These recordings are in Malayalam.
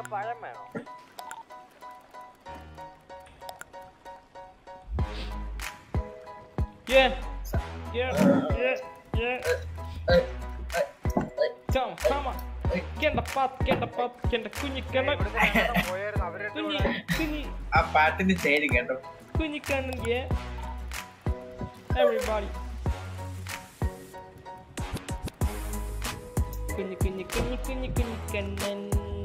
പഴം വേണോ Yeah. Yeah. Yeah. Yeah. Come, come on. Get the pot, get the pot, get the Kunhikannan പോയായിരുന്നു അവരുടെ കുഞ്ഞി കുഞ്ഞി ആ പാട്ടിന് ചേരി കേട്ടോ കുഞ്ഞിക്കണ്ണൻ yeah. Everybody. കുഞ്ഞി കുഞ്ഞി കുഞ്ഞി കുഞ്ഞി കുഞ്ഞിക്കണ്ണൻ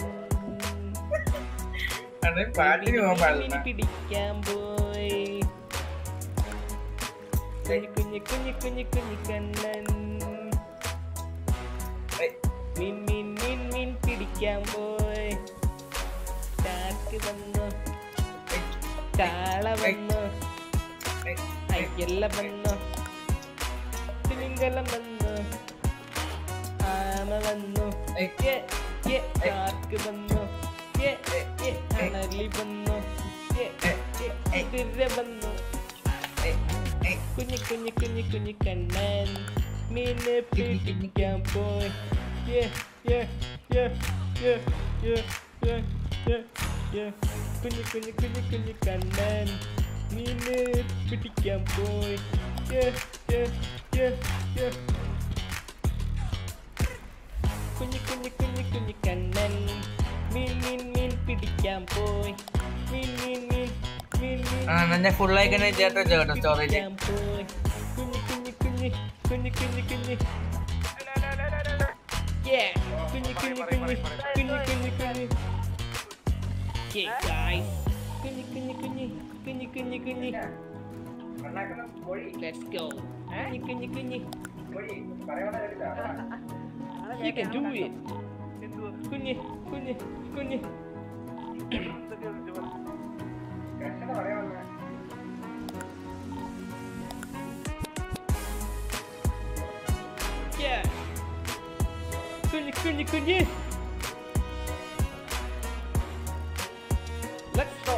അത് പാട്ടിന് പോകാൻ പാടില്ല മീനിനെ പിടിക്കാൻ പോയി കുഞ്ഞി കുഞ്ഞി കുഞ്ഞി കുഞ്ഞി കുഞ്ഞിക്കണ്ണൻ ഏയ്, മീൻ മീൻ മീൻ മീൻ പിടിക്കാൻ പോയി ചാക്ക് വന്നു ഏയ്, കാള വന്നു ഏയ്, അയ്യല്ല വന്നു തിമിംഗലം വന്നു ആമ വന്നു ഏയ്, ഏ, ഏ, ചാക്ക് വന്നു ഏ, ഏ, അണലി വന്നു ഏ, ഏ, കുതിര വന്നു ഏയ്, ഏയ്. കുഞ്ഞി കുഞ്ഞി കുഞ്ഞി കുഞ്ഞി കണ്ണൻ മീനെ പിടിക്കാൻ പോയി Yeah, yeah, yeah, yeah, yeah, yeah, yeah, yeah. കുഞ്ഞി കുഞ്ഞി കുഞ്ഞി കുഞ്ഞി കണ്ണൻ മീനെ പിടിക്കാൻ പോയി Yeah, yeah, yeah, yeah. കുഞ്ഞി കുഞ്ഞി കുഞ്ഞി കുഞ്ഞി കണ്ണൻ മീൻ മീൻ മീൻ പിടിക്കാൻ പോയി മീൻ മീൻ മീൻ മീൻ മീൻ ആ എന്നെ ഫുള്ളായി തന്നെ ചേട്ടൻ ചേട്ടോ സ്റ്റോറേജ് പിടിക്കാൻ പോയി കുഞ്ഞി കുഞ്ഞി കുഞ്ഞി കുഞ്ഞി കുഞ്ഞി കുഞ്ഞി Yeah, കുഞ്ഞി കുഞ്ഞി കുഞ്ഞി കുഞ്ഞി കുഞ്ഞി കുഞ്ഞി Yeah, guys. കുഞ്ഞി കുഞ്ഞി കുഞ്ഞി കുഞ്ഞി കുഞ്ഞി കുഞ്ഞി Let's go. കുഞ്ഞി കുഞ്ഞി കുഞ്ഞി You can do it. കുഞ്ഞി കുഞ്ഞി കുഞ്ഞി Yeah. കുഞ്ഞി കുഞ്ഞി കുഞ്ഞി Let's go.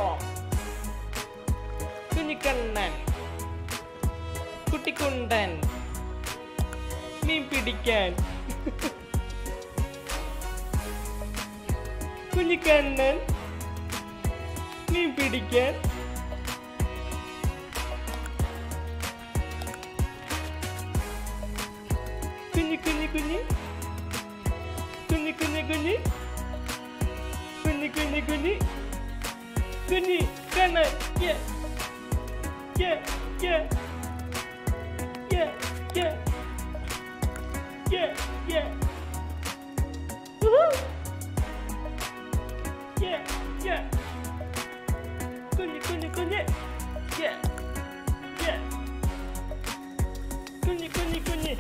കുഞ്ഞിക്കണ്ണൻ കുട്ടിക്കുണ്ടൻ മീൻ പിടിക്കാൻ കുഞ്ഞിക്കണ്ണൻ മീൻ പിടിക്കാൻ കുഞ്ഞി കുഞ്ഞി കുഞ്ഞി കുഞ്ഞി കുഞ്ഞി കുഞ്ഞി കുഞ്ഞി കുഞ്ഞി കുഞ്ഞി കുഞ്ഞി Kannan yeah yeah yeah yeah yeah yeah yeah Woohoo! yeah yeah കുഞ്ഞി കുഞ്ഞി കുഞ്ഞി yeah yeah കുഞ്ഞി കുഞ്ഞി കുഞ്ഞി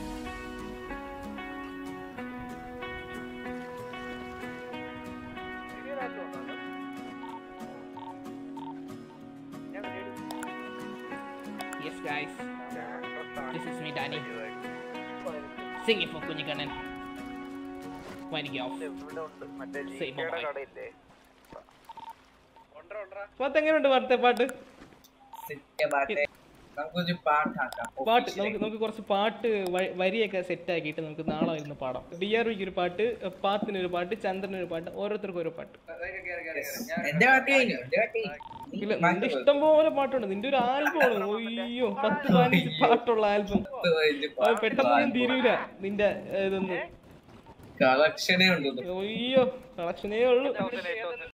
Yes, guys. This is me, Danny. Singing for Kunjikanan. Winding off. മറ്റേ Say ജിങ്കയുടെ bye-bye. കടയില്ലേ ഉണ്ടോ ഉണ്ടോ പാട്ട് എങ്ങനെയുണ്ട് പാട്ട് പാട്ട് പാട്ട് നമുക്കൊരു പാട്ടാക്കാം പാട്ട് നമുക്ക് നമുക്ക് കുറച്ച് പാട്ട് വ- വരിയൊക്കെ സെറ്റ് ആക്കിയിട്ട് നമുക്ക് നാളെ ഇരുന്ന് പാടാം ഡി ആർ വിക്ക് ഒരു പാട്ട് പാത്തിന് ഒരു പാട്ട് ചന്ദ്രന് ഒരു പാട്ട് ഓരോരുത്തർക്കും ഓരോ പാട്ട് എന്റെ പാട്ട് കഴിഞ്ഞു എന്റെ പാട്ട് ഇല്ല നിന്റെ ഇഷ്ടം പോലെ പാട്ടുണ്ട് നിന്റെ ഒരു ആൽബം ആണ് അയ്യോ പത്ത് പതിനഞ്ച് പാട്ടുള്ള ആൽബം അത് പെട്ടെന്നൊന്നും തീരൂല നിന്റെ ഇതൊന്നും കളക്ഷനേ ഉള്ളൂ അയ്യോ കളക്ഷനേ ഉള്ളൂ